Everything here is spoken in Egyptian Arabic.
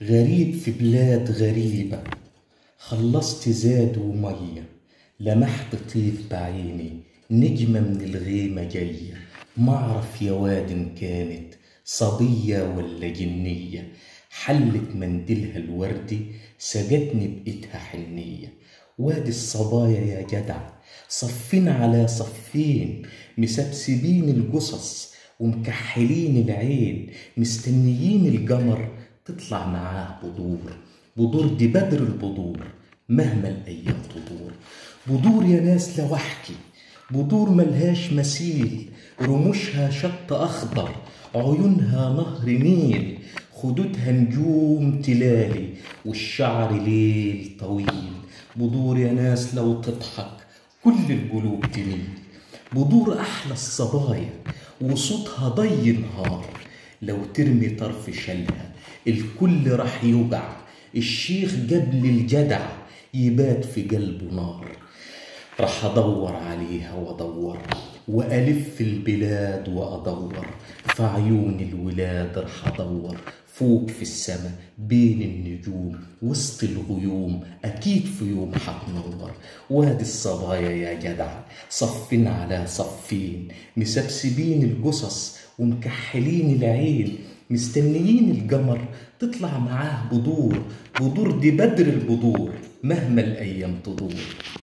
غريب في بلاد غريبة خلصت زاد ومية لمحت طيف بعيني نجمة من الغيمة جاية معرف يا واد إن كانت صبية ولا جنية حلت منديلها الوردي سجتني بإيدها حنية وادي الصبايا يا جدع صفين على صفين مسبسبين الجصص ومكحلين العين مستنيين الجمر تطلع معاه بذور بذور دي بدر البذور مهما الايام تدور بذور يا ناس لو احكي بذور ملهاش مثيل رموشها شط اخضر عيونها نهر نيل خدودها نجوم تلالي والشعر ليل طويل بذور يا ناس لو تضحك كل القلوب تميل بذور احلى الصبايا وصوتها ضي نهار لو ترمي طرف شلها الكل راح يوجع الشيخ جاب لي الجدع يبات في قلبه نار راح ادور عليها وادور والف البلاد وادور في عيون الولاد راح ادور فوق في السما بين النجوم وسط الغيوم اكيد في يوم هتنور وادي الصبايا يا جدع صفين على صفين مسبسبين الجصص ومكحلين العين مستنيين الجمر تطلع معاه بذور بذور دي بدر البذور مهما الايام تدور